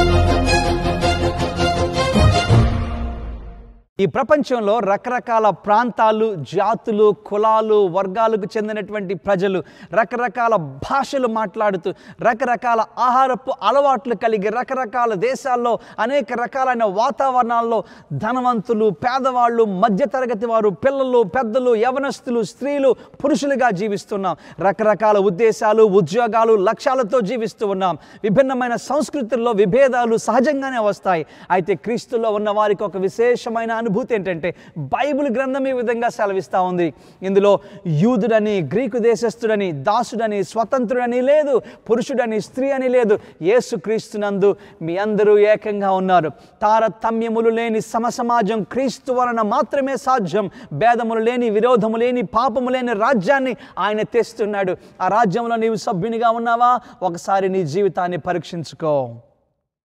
ఈ ప్రపంచంలో రకరకాల ప్రాంతాలు జాతులు కులాలు వర్గాలకు చెందినటువంటి ప్రజలు రకరకాల భాషలు మాట్లాడుతూ రకరకాల ఆహారపు అలవాట్లు కలిగి రకరకాల దేశాల్లో అనేక రకాలైన వాతావరణాల్లో ధనవంతులు పేదవాళ్ళు మధ్యతరగతి వారు పిల్లలు పెద్దలు యవనస్తులు స్త్రీలు పురుషులుగా జీవిస్తున్నాం రకరకాల ఉద్దేశాలు ఉద్యోగాలు లక్ష్యాలతో జీవిస్తూ ఉన్నాం విభిన్నమైన సంస్కృతుల్లో విభేదాలు సహజంగానే వస్తాయి అయితే క్రీస్తులో ఉన్న వారికి ఒక విశేషమైన అనుభూతి ఏంటంటే బైబిల్ గ్రంథం ఈ విధంగా సెలవిస్తూ ఉంది ఇందులో యూదుడని గ్రీకు దేశస్థుడని దాసుడని స్వతంత్రుడని లేదు పురుషుడని స్త్రీ అని లేదు యేసు క్రీస్తునందు మీ అందరూ ఏకంగా ఉన్నారు తారతమ్యములు లేని సమసమాజం క్రీస్తు వలన మాత్రమే సాధ్యం భేదములు లేని విరోధము లేని పాపము లేని రాజ్యాన్ని ఆయన తెస్తున్నాడు ఆ రాజ్యంలో నీవు సభ్యునిగా ఉన్నావా ఒకసారి నీ జీవితాన్ని పరీక్షించుకో